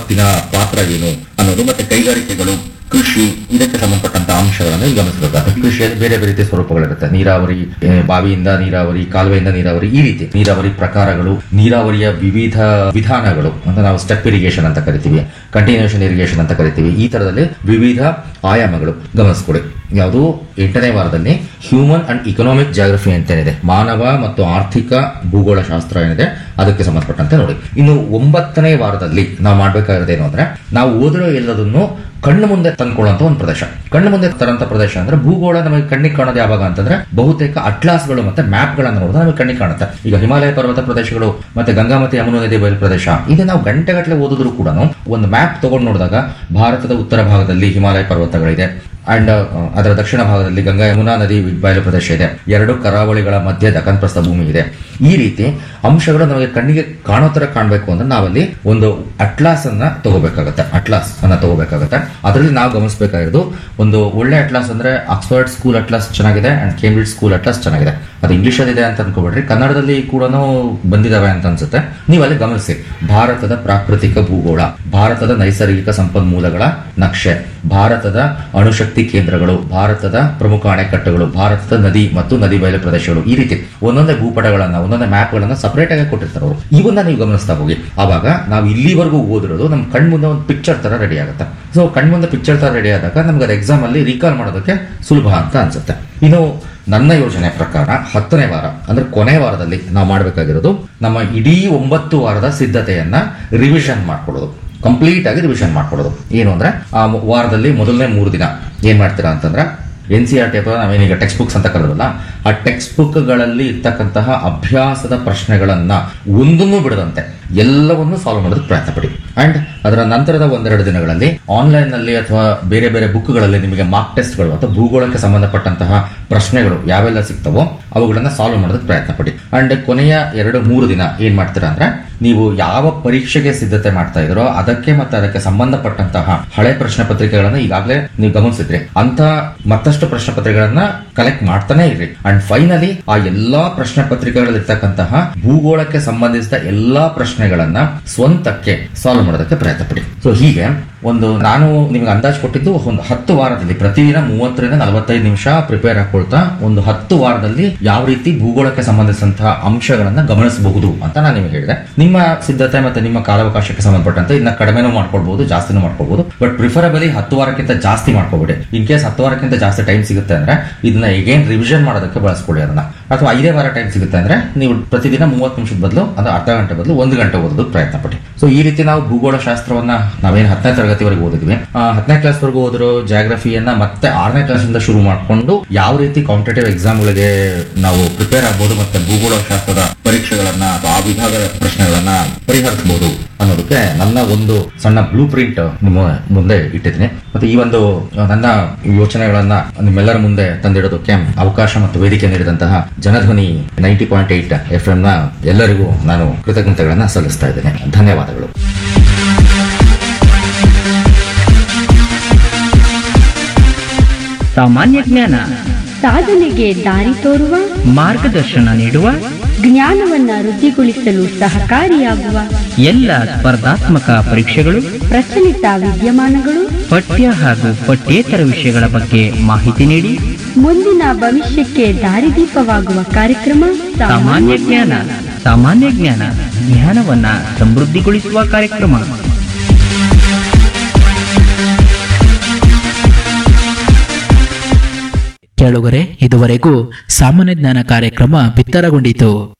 ರಫ್ತಿನ ಪಾತ್ರ ಏನು ಅನ್ನೋದು ಮತ್ತೆ ಕೈಗಾರಿಕೆಗಳು ಕೃಷಿ ಇದಕ್ಕೆ ಸಂಬಂಧಪಟ್ಟಂತ ಅಂಶಗಳನ್ನು ಇಲ್ಲಿ ಗಮನಿಸಬೇಕಾಗುತ್ತೆ ಕೃಷಿಯಲ್ಲಿ ಬೇರೆ ಬೇರೆ ರೀತಿಯ ಸ್ವರೂಪಗಳಿರುತ್ತೆ ನೀರಾವರಿ ಏ, ಬಾವಿಯಿಂದ ನೀರಾವರಿ ಕಾಲುವೆಯಿಂದ ನೀರಾವರಿ ಈ ರೀತಿ ನೀರಾವರಿ ಪ್ರಕಾರಗಳು ನೀರಾವರಿಯ ವಿವಿಧ ವಿಧಾನಗಳು ಅಂತ ನಾವು ಸ್ಟೆಪ್ ಇರಿಗೇಷನ್ ಅಂತ ಕರಿತೀವಿ ಕಂಟಿನ್ಯೂಷನ್ ಇರಿಗೇಷನ್ ಅಂತ ಕರಿತೀವಿ ಈ ತರದಲ್ಲಿ ವಿವಿಧ ಆಯಾಮಗಳು ಗಮನಿಸ್ಕೊಡಿ ಯಾವುದು ಎಂಟನೇ ವಾರದಲ್ಲಿ ಹ್ಯೂಮನ್ ಅಂಡ್ ಇಕನಾಮಿಕ್ ಜಾಗ್ರಫಿ ಅಂತ ಏನಿದೆ ಮಾನವ ಮತ್ತು ಆರ್ಥಿಕ ಭೂಗೋಳ ಶಾಸ್ತ್ರ ಏನಿದೆ ಅದಕ್ಕೆ ಸಂಬಂಧಪಟ್ಟಂತೆ ನೋಡಿ ಇನ್ನು ಒಂಬತ್ತನೇ ವಾರದಲ್ಲಿ ನಾವು ಮಾಡ್ಬೇಕಾಗಿರೋದೇನು ಅಂದ್ರೆ ನಾವು ಓದಿರೋ ಎಲ್ಲದನ್ನು ಕಣ್ಣು ಮುಂದೆ ತಂದ್ಕೊಳ್ಳುವಂತ ಒಂದು ಪ್ರದೇಶ ಕಣ್ಣು ಮುಂದೆ ತರಂತ ಪ್ರದೇಶ ಅಂದ್ರೆ ಭೂಗೋಳ ನಮಗೆ ಕಣ್ಣಿಗೆ ಕಾಣೋದು ಯಾವಾಗ ಅಂತಂದ್ರೆ ಬಹುತೇಕ ಅಟ್ಲಾಸ್ಗಳು ಮತ್ತೆ ಮ್ಯಾಪ್ಗಳನ್ನು ನೋಡಿದ್ರೆ ನಮಗೆ ಕಣ್ಣಿಗೆ ಕಾಣುತ್ತೆ ಈಗ ಹಿಮಾಲಯ ಪರ್ವತ ಪ್ರದೇಶಗಳು ಮತ್ತೆ ಗಂಗಾಮತಿ ಯಮುನಾ ನದಿ ಬಯಲು ಪ್ರದೇಶ ಇದು ನಾವು ಗಂಟೆಗಟ್ಟಲೆ ಓದಿದ್ರು ಕೂಡ ಒಂದು ಮ್ಯಾಪ್ ತಗೊಂಡು ನೋಡಿದಾಗ ಭಾರತದ ಉತ್ತರ ಭಾಗದಲ್ಲಿ ಹಿಮಾಲಯ ಪರ್ವತಗಳಿದೆ ಅಂಡ್ ಅದರ ದಕ್ಷಿಣ ಭಾಗದಲ್ಲಿ ಗಂಗಾ ಯಮುನಾ ನದಿ ಬಯಲು ಪ್ರದೇಶ ಇದೆ ಎರಡು ಕರಾವಳಿಗಳ ಮಧ್ಯೆ ದಖನ್ ಪ್ರಸ್ಥ ಭೂಮಿ ಇದೆ ಈ ರೀತಿ ಅಂಶಗಳು ನಮಗೆ ಕಣ್ಣಿಗೆ ಕಾಣೋ ತರ ಕಾಣಬೇಕು ಅಂದ್ರೆ ನಾವಲ್ಲಿ ಒಂದು ಅಟ್ಲಾಸ್ ಅನ್ನ ತಗೋಬೇಕಾಗತ್ತೆ ಅಟ್ಲಾಸ್ ಅನ್ನ ತಗೋಬೇಕಾಗತ್ತೆ ಅದರಲ್ಲಿ ನಾವು ಗಮನಿಸಬೇಕಾಗಿರೋದು ಒಂದು ಒಳ್ಳೆ ಅಟ್ಲಾಸ್ ಅಂದ್ರೆ ಆಕ್ಸ್ಫರ್ಡ್ ಸ್ಕೂಲ್ ಅಟ್ಲಾಸ್ ಚೆನ್ನಾಗಿದೆ ಅಂಡ್ ಕೇಂಬ್ರಿಡ್ಜ್ ಸ್ಕೂಲ್ ಅಟ್ಲಾಸ್ ಚೆನ್ನಾಗಿದೆ ಅದು ಇಂಗ್ಲಿಷ್ ಇದೆ ಅಂತ ಅನ್ಕೋಬೇಡ್ರಿ ಕನ್ನಡದಲ್ಲಿ ಕೂಡ ಬಂದಿದಾವೆ ಅಂತ ಅನ್ಸುತ್ತೆ ನೀವು ಅಲ್ಲಿ ಗಮನಿಸಿ ಭಾರತದ ಪ್ರಾಕೃತಿಕ ಭೂಗೋಳ ಭಾರತದ ನೈಸರ್ಗಿಕ ಸಂಪನ್ಮೂಲಗಳ ನಕ್ಷೆ ಭಾರತದ ಅಣುಶಕ್ತಿ ಕೇಂದ್ರಗಳು ಭಾರತದ ಪ್ರಮುಖ ಅಣೆಕಟ್ಟುಗಳು ಭಾರತದ ನದಿ ಮತ್ತು ನದಿ ಬಯಲು ಪ್ರದೇಶಗಳು ಈ ರೀತಿ ಒಂದೊಂದೇ ಭೂಪಟಗಳನ್ನ ಒಂದೊಂದೇ ಮ್ಯಾಪ್ ಗಳನ್ನ ಸಪರೇಟ್ ಆಗಿ ಕೊಟ್ಟಿರ್ತಾರೆ ಅವರು ಇವನ್ನ ನೀವು ಗಮನಿಸ್ತಾ ಹೋಗಿ ಆವಾಗ ನಾವು ಇಲ್ಲಿವರೆಗೂ ಓದಿರೋದು ನಮ್ಮ ಕಣ್ಮುಂದೆ ಒಂದು ಪಿಕ್ಚರ್ ತರ ರೆಡಿ ಆಗುತ್ತೆ ಸೊ ಕಣ್ಮುಂದೆ ಪಿಕ್ಚರ್ ತರ ರೆಡಿ ಆದಾಗ ನಮ್ಗೆ ಅದು ಎಕ್ಸಾಮ್ ಅಲ್ಲಿ ರೀಕಾಲ್ ಮಾಡೋದಕ್ಕೆ ಸುಲಭ ಅಂತ ಅನ್ಸುತ್ತೆ ಇನ್ನು ನನ್ನ ಯೋಜನೆ ಪ್ರಕಾರ ಹತ್ತನೇ ವಾರ ಅಂದ್ರೆ ಕೊನೆ ವಾರದಲ್ಲಿ ನಾವು ಮಾಡಬೇಕಾಗಿರೋದು ನಮ್ಮ ಇಡೀ ಒಂಬತ್ತು ವಾರದ ಸಿದ್ಧತೆಯನ್ನ ರಿವಿಷನ್ ಮಾಡ್ಕೊಳ್ಳೋದು ಕಂಪ್ಲೀಟ್ ಆಗಿ ರಿವಿಷನ್ ಮಾಡ್ಕೊಳ್ಳೋದು ಏನು ಅಂದ್ರೆ ಆ ಮು- ವಾರದಲ್ಲಿ ಮೊದಲನೇ ಮೂರು ದಿನ ಏನ್ ಮಾಡ್ತೀರಾ ಅಂತಂದ್ರೆ ಎನ್ ಸಿ ಆರ್ ಟಿ ಅಥವಾ ನಾವೇನೀಗ ಟೆಕ್ಸ್ಟ್ ಬುಕ್ಸ್ ಅಂತ ಕರೆದ್ರಲ್ಲ ಆ ಟೆಕ್ಸ್ಟ್ ಬುಕ್ಗಳಲ್ಲಿ ಇರ್ತಕ್ಕಂತಹ ಅಭ್ಯಾಸದ ಪ್ರಶ್ನೆಗಳನ್ನ ಒಂದನ್ನೂ ಬಿಡದಂತೆ ಎಲ್ಲವನ್ನೂ ಸಾಲ್ವ್ ಮಾಡೋದಕ್ಕೆ ಪ್ರಯತ್ನ ಪಡಿ ಅಂಡ್ ಅದರ ನಂತರದ ಒಂದೆರಡು ದಿನಗಳಲ್ಲಿ ಆನ್ಲೈನ್ ನಲ್ಲಿ ಅಥವಾ ಬೇರೆ ಬೇರೆ ಬುಕ್ಗಳಲ್ಲಿ ನಿಮಗೆ ಮಾರ್ಕ್ ಟೆಸ್ಟ್ಗಳು ಅಥವಾ ಭೂಗೋಳಕ್ಕೆ ಸಂಬಂಧಪಟ್ಟಂತಹ ಪ್ರಶ್ನೆಗಳು ಯಾವೆಲ್ಲ ಸಿಗ್ತವೋ ಅವುಗಳನ್ನ ಸಾಲ್ವ್ ಮಾಡೋದಕ್ಕೆ ಪ್ರಯತ್ನ ಪಡಿ ಅಂಡ್ ಕೊನೆಯ ಎರಡು ಮೂರು ದಿನ ಏನ್ ಮಾಡ್ತೀರಾ ಅಂದ್ರೆ ನೀವು ಯಾವ ಪರೀಕ್ಷೆಗೆ ಸಿದ್ಧತೆ ಮಾಡ್ತಾ ಇದ್ರೋ ಅದಕ್ಕೆ ಮತ್ತೆ ಅದಕ್ಕೆ ಸಂಬಂಧಪಟ್ಟಂತಹ ಹಳೆ ಪ್ರಶ್ನೆ ಪತ್ರಿಕೆಗಳನ್ನ ಈಗಾಗಲೇ ನೀವು ಗಮನಿಸಿದ್ರಿ ಅಂತ ಮತ್ತಷ್ಟು ಪ್ರಶ್ನೆ ಪತ್ರಿಕೆಗಳನ್ನ ಕಲೆಕ್ಟ್ ಮಾಡ್ತಾನೆ ಇರ್ರಿ ಅಂಡ್ ಫೈನಲಿ ಆ ಎಲ್ಲಾ ಪ್ರಶ್ನೆ ಪತ್ರಿಕೆಗಳಲ್ಲಿರ್ತಕ್ಕಂತಹ ಭೂಗೋಳಕ್ಕೆ ಸಂಬಂಧಿಸಿದ ಎಲ್ಲಾ ಪ್ರಶ್ನೆಗಳನ್ನ ಸ್ವಂತಕ್ಕೆ ಸಾಲ್ವ್ ಮಾಡೋದಕ್ಕೆ ಪ್ರಯತ್ನ ಪಡಿ ಸೊ ಹೀಗೆ ಒಂದು ನಾನು ನಿಮಗೆ ಅಂದಾಜು ಕೊಟ್ಟಿದ್ದು ಒಂದು ಹತ್ತು ವಾರದಲ್ಲಿ ಪ್ರತಿದಿನ ಮೂವತ್ತರಿಂದ ನಲವತ್ತೈದು ನಿಮಿಷ ಪ್ರಿಪೇರ್ ಹಾಕೊಳ್ತಾ ಒಂದು ಹತ್ತು ವಾರದಲ್ಲಿ ಯಾವ ರೀತಿ ಭೂಗೋಳಕ್ಕೆ ಸಂಬಂಧಿಸಿದಂತಹ ಅಂಶಗಳನ್ನ ಗಮನಿಸಬಹುದು ಅಂತ ನಾನು ನಿಮಗೆ ಹೇಳಿದೆ ನಿಮ್ಮ ಸಿದ್ಧತೆ ಮತ್ತೆ ನಿಮ್ಮ ಕಾಲಾವಕಾಶಕ್ಕೆ ಸಂಬಂಧಪಟ್ಟಂತೆ ಇದನ್ನ ಕಡಿಮೆನೂ ಮಾಡ್ಕೊಳ್ಬಹುದು ಜಾಸ್ತಿನೂ ಮಾಡ್ಕೊಳ್ಬಹುದು ಬಟ್ ಪ್ರಿಫರಬಲಿ ಹತ್ತು ವಾರಕ್ಕಿಂತ ಜಾಸ್ತಿ ಮಾಡ್ಕೋಬೇಡಿ ಇನ್ ಕೇಸ್ ಹತ್ತು ವಾರಕ್ಕಿಂತ ಜಾಸ್ತಿ ಟೈಮ್ ಸಿಗುತ್ತೆ ಅಂದ್ರೆ ಇದನ್ನ ಎಗೇನ್ ರಿವಿಷನ್ ಮಾಡೋದಕ್ಕೆ ಬಳಸ್ಕೊಳ್ಳಿ ಅದನ್ನ ಅಥವಾ ಐದೇ ವಾರ ಟೈಮ್ ಸಿಗುತ್ತೆ ಅಂದ್ರೆ ನೀವು ಪ್ರತಿದಿನ ಮೂವತ್ತು ನಿಮಿಷದ ಬದಲು ಅಂದ್ರೆ ಅರ್ಧ ಗಂಟೆ ಬದಲು ಒಂದು ಗಂಟೆ ಓದೋದಕ್ಕೆ ಪ್ರಯತ್ನ ಪಡಿ ಸೊ ಈ ರೀತಿ ನಾವು ಭೂಗೋಳ ಶಾಸ್ತ್ರವನ್ನ ನಾವೇನು ಹತ್ತನೇ ತರಗತಿವರೆಗೆ ಓದಿದ್ವಿ ಆ, ಹತ್ತನೇ ಕ್ಲಾಸ್ ವರೆಗೂ ಓದಿರೋ ಜಾಗ್ರಫಿಯನ್ನ ಮತ್ತೆ ಆರನೇ ಕ್ಲಾಸ್ ಇಂದ ಶುರು ಮಾಡ್ಕೊಂಡು ಯಾವ ರೀತಿ ಕಾಂಪಿಟೇಟಿವ್ ಎಕ್ಸಾಮ್ಗಳಿಗೆ ನಾವು ಪ್ರಿಪೇರ್ ಆಗ್ಬೋದು ಮತ್ತೆ ಭೂಗೋಳ ಶಾಸ್ತ್ರದ ಪರೀಕ್ಷೆಗಳನ್ನ ಅಥವಾ ಆ ವಿಭಾಗದ ಪ್ರಶ್ನೆಗಳನ್ನ ಪರಿಹರಿಸಬಹುದು ಅನ್ನೋದಕ್ಕೆ ನನ್ನ ಒಂದು ಸಣ್ಣ ಬ್ಲೂ ಪ್ರಿಂಟ್ ನಿಮ್ಮ ಮುಂದೆ ಇಟ್ಟಿದ್ದೀನಿ ಮತ್ತೆ ಈ ಒಂದು ಆ, ನನ್ನ ಯೋಚನೆಗಳನ್ನ ನಿಮ್ಮೆಲ್ಲರ ಮುಂದೆ ತಂದಿಡೋದಕ್ಕೆ ಅವಕಾಶ ಮತ್ತು ವೇದಿಕೆ ನೀಡಿದಂತಹ Janadhwani ninety point eight F M ನ ಎಲ್ಲರಿಗೂ ನಾನು ಕೃತಜ್ಞತೆಗಳನ್ನ ಸಲ್ಲಿಸ್ತಾ ಇದ್ದೇನೆ ಧನ್ಯವಾದಗಳು ಸಾಮಾನ್ಯ ಜ್ಞಾನ ಸಾಧನೆಗೆ ದಾರಿ ತೋರುವ ಮಾರ್ಗದರ್ಶನ ನೀಡುವ ಜ್ಞಾನವನ್ನ ವೃದ್ಧಿಗೊಳಿಸಲು ಸಹಕಾರಿಯಾಗುವ ಎಲ್ಲ ಸ್ಪರ್ಧಾತ್ಮಕ ಪರೀಕ್ಷೆಗಳು ಪ್ರಚಲಿತ ವಿದ್ಯಮಾನಗಳು ಪಠ್ಯ ಹಾಗೂ ಪಠ್ಯೇತರ ವಿಷಯಗಳ ಬಗ್ಗೆ ಮಾಹಿತಿ ನೀಡಿ ಮುಂದಿನ ಭವಿಷ್ಯಕ್ಕೆ ದಾರಿದೀಪವಾಗುವ ಕಾರ್ಯಕ್ರಮ ಸಾಮಾನ್ಯ ಜ್ಞಾನ ಸಾಮಾನ್ಯ ಜ್ಞಾನ ಜ್ಞಾನವನ್ನ ಸಮೃದ್ಧಿಗೊಳಿಸುವ ಕಾರ್ಯಕ್ರಮ ಕೇಳುಗರೆ ಇದುವರೆಗೂ ಸಾಮಾನ್ಯ ಜ್ಞಾನ ಕಾರ್ಯಕ್ರಮ ಬಿತ್ತರಗೊಂಡಿತು